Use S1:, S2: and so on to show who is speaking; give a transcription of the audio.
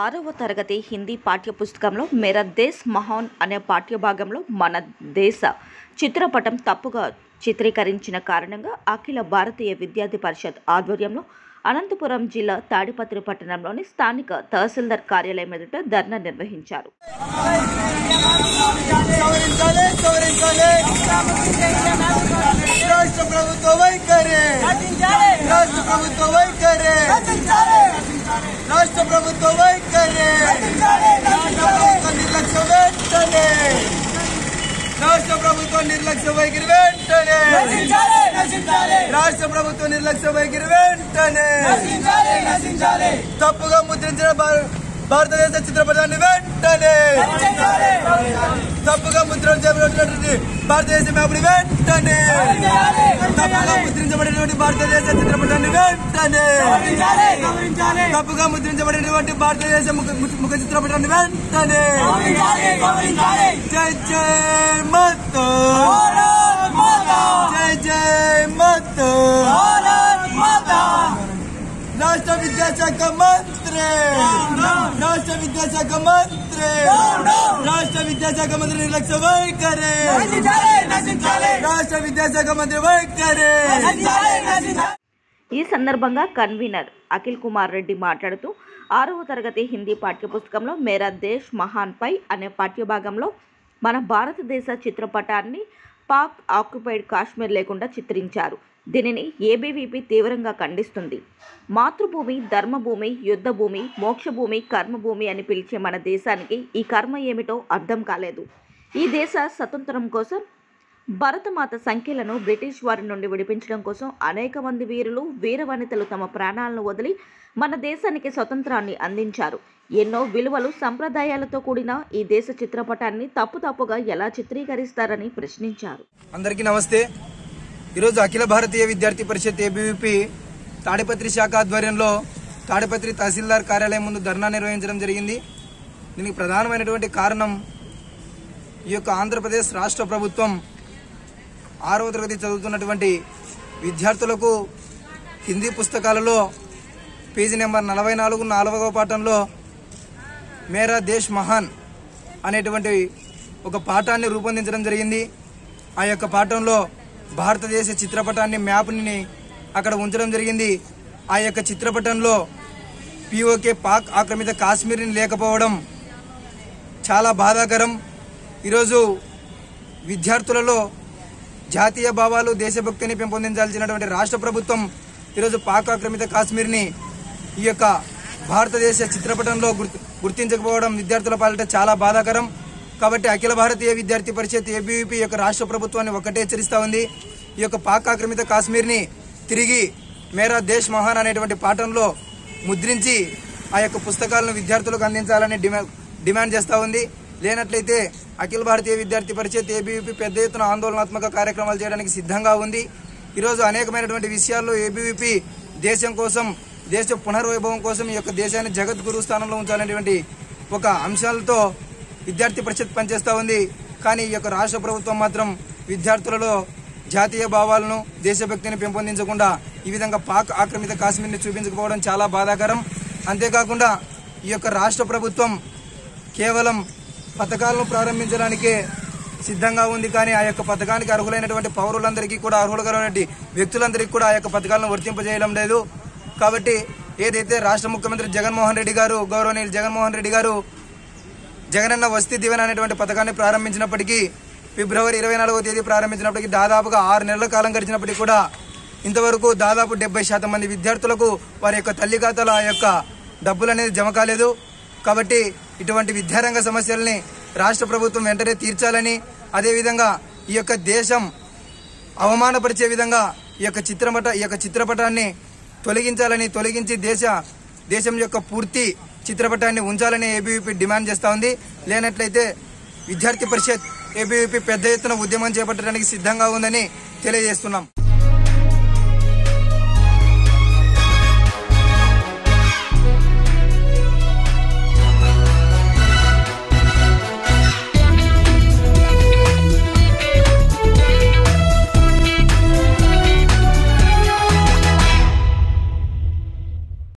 S1: ఆరవ తరగతి హిందీ పాఠ్యపుస్తకంలో మేరా దేశ్ మహాన్ అనే పాఠ్యభాగంలో మన దేశ చిత్రపటం తప్పుగా చిత్రీకరించిన కారణంగా అఖిల భారతీయ విద్యార్థి పరిషత్ ఆధ్వర్యంలో అనంతపురం జిల్లా తాడిపత్రి పట్టణంలోని స్థానిక తహసీల్దార్ కార్యాలయం ఎదుట ధర్నా నిర్వహించారు
S2: సవరించాలి సవరించాలి రాష్ట్ర ప్రభుత్వ వైఖరి రాష్ట్ర ప్రభుత్వ వైఖరి రాష్ట్ర ప్రభుత్వ వైఖరి రాష్ట్ర ప్రభుత్వ నిర్లక్ష్య వెంటనే రాష్ట్ర ప్రభుత్వ నిర్లక్ష్య వైఖరి వెంటనే రాష్ట్ర ప్రభుత్వ నిర్లక్ష్య వైఖరి వెంటనే తప్పుగా ముద్రించిన భార- భారతదేశ చిత్రపటాన్ని వెంటనే తప్పుగా ముద్రించబడినటువంటి భారతదేశ మ్యాప్ని వెంటనే తప్పుగా ముద్రించబడినటువంటి భారతదేశ చిత్రపటాన్ని వెంటనే తప్పుగా ముద్రించబడినటువంటి భారతదేశ ముఖ ముఖ- ముఖ చిత్రపటాన్ని వెంటనే జై జై మతో జై జై మతో రాష్ట్ర విద్యాశాఖ మంత్రి రాష్ట్ర విద్యాశాఖ మంత్రి రాష్ట్ర విద్యాశాఖ మంత్రి నిర్లక్ష్య వైఖరి రాష్ట్ర విద్యాశాఖ మంత్రి వైఖరి
S1: ఈ సందర్భంగా కన్వీనర్ అఖిల్ కుమార్ రెడ్డి మాట్లాడుతూ ఆరవ తరగతి హిందీ పాఠ్యపుస్తకంలో మేరా దేశ్ మహాన్ పై అనే పాఠ్యభాగంలో మన భారతదేశ చిత్రపటాన్ని పాక్ ఆక్యుపైడ్ కాశ్మీర్ లేకుండా చిత్రించారు దీనిని ఏబీవీపీ తీవ్రంగా ఖండిస్తుంది మాతృభూమి ధర్మభూమి యుద్ధభూమి మోక్షభూమి కర్మభూమి అని పిలిచే మన దేశానికి ఈ కర్మ ఏమిటో అర్థం కాలేదు ఈ దేశ స్వతంత్రం కోసం భరతమాత సంఖ్యలను బ్రిటిష్ వారి నుండి విడిపించడం కోసం అనేక మంది వీరులు వీరవనితలు తమ ప్రాణాలను వదిలి మన దేశానికి స్వతంత్రాన్ని అందించారు ఎన్నో విలువలు సంప్రదాయాలతో కూడిన ఈ దేశ చిత్రపటాన్ని తప్పు తప్పుగా ఎలా చిత్రీకరిస్తారని ప్రశ్నించారు
S2: అందరికీ నమస్తే ఈరోజు అఖిల భారతీయ విద్యార్థి పరిషత్ ఏబీవీపీ తాడిపత్రి శాఖ ఆధ్వర్యంలో తాడిపత్రి తహసీల్దార్ కార్యాలయం ముందు ధర్నా నిర్వహించడం జరిగింది దీనికి ప్రధానమైనటువంటి కారణం ఈ యొక్క ఆంధ్రప్రదేశ్ రాష్ట్ర ప్రభుత్వం ఆరవ తరగతి చదువుతున్నటువంటి విద్యార్థులకు హిందీ పుస్తకాలలో పేజీ నెంబర్ నలభై నాలుగు నాలుగవ పాఠంలో మేరా దేశ్ మహాన్ అనేటువంటి ఒక పాఠాన్ని రూపొందించడం జరిగింది ఆ యొక్క పాఠంలో భారతదేశ చిత్రపటాన్ని మ్యాప్ని అక్కడ ఉంచడం జరిగింది ఆ యొక్క చిత్రపటంలో పిఓకే పాక్ ఆక్రమిత కాశ్మీర్ని లేకపోవడం చాలా బాధాకరం ఈరోజు విద్యార్థులలో జాతీయ భావాలు దేశభక్తిని పెంపొందించాల్సినటువంటి రాష్ట్ర ప్రభుత్వం ఈరోజు పాక్ ఆక్రమిత కాశ్మీర్ని ఈ యొక్క భారతదేశ చిత్రపటంలో గుర్తు గుర్తించకపోవడం విద్యార్థుల పాలిట చాలా బాధాకరం కాబట్టి అఖిల భారతీయ విద్యార్థి పరిషత్ ఏబీవీపీ యొక్క రాష్ట్ర ప్రభుత్వాన్ని ఒకటే హెచ్చరిస్తా ఉంది ఈ యొక్క పాక్ ఆక్రమిత కాశ్మీర్ని తిరిగి మేరా దేశ్ మహాన్ అనేటువంటి పాఠంలో ముద్రించి ఆ యొక్క పుస్తకాలను విద్యార్థులకు అందించాలని డిమాండ్ డిమాండ్ చేస్తూ ఉంది లేనట్లయితే అఖిల భారతీయ విద్యార్థి పరిషత్ ఏబీవీపీ పెద్ద ఎత్తున ఆందోళనాత్మక కార్యక్రమాలు చేయడానికి సిద్ధంగా ఉంది ఈరోజు అనేకమైనటువంటి విషయాల్లో ఏబీవీపీ దేశం కోసం దేశ పునర్వైభవం కోసం ఈ యొక్క దేశాన్ని జగద్గురు స్థానంలో ఉంచాలనేటువంటి ఒక అంశాలతో విద్యార్థి పరిషత్ పనిచేస్తూ ఉంది కానీ ఈ యొక్క రాష్ట్ర ప్రభుత్వం మాత్రం విద్యార్థులలో జాతీయ భావాలను దేశభక్తిని పెంపొందించకుండా ఈ విధంగా పాక్ ఆక్రమిత కాశ్మీర్ని చూపించకపోవడం చాలా బాధాకరం అంతేకాకుండా ఈ యొక్క రాష్ట్ర ప్రభుత్వం కేవలం పథకాలను ప్రారంభించడానికే సిద్ధంగా ఉంది కానీ ఆ యొక్క పథకానికి అర్హులైనటువంటి పౌరులందరికీ కూడా అర్హులైనటువంటి వ్యక్తులందరికీ కూడా ఆ యొక్క పథకాలను వర్తింపజేయడం లేదు కాబట్టి ఏదైతే రాష్ట్ర ముఖ్యమంత్రి జగన్మోహన్ రెడ్డి గారు గౌరవనీయులు జగన్మోహన్ రెడ్డి గారు జగనన్న వసతి దీవెన అనేటువంటి పథకాన్ని ప్రారంభించినప్పటికీ ఫిబ్రవరి ఇరవై నాలుగవ తేదీ ప్రారంభించినప్పటికీ దాదాపుగా ఆరు నెలల కాలం గడిచినప్పటికీ కూడా ఇంతవరకు దాదాపు డెబ్బై శాతం మంది విద్యార్థులకు వారి యొక్క తల్లి ఖాతాలో ఆ యొక్క డబ్బులు అనేది జమ కాలేదు కాబట్టి ఇటువంటి విద్యారంగ సమస్యల్ని రాష్ట్ర ప్రభుత్వం వెంటనే తీర్చాలని అదేవిధంగా ఈ యొక్క దేశం అవమానపరిచే విధంగా ఈ యొక్క చిత్రపట ఈ యొక్క చిత్రపటాన్ని తొలగించాలని తొలగించి దేశ దేశం యొక్క పూర్తి చిత్రపటాన్ని ఉంచాలని ఏబీవీపీ డిమాండ్ చేస్తూ ఉంది లేనట్లయితే విద్యార్థి పరిషత్ ఏబీవీపీ పెద్ద ఎత్తున ఉద్యమం చేపట్టడానికి సిద్ధంగా ఉందని తెలియజేస్తున్నాం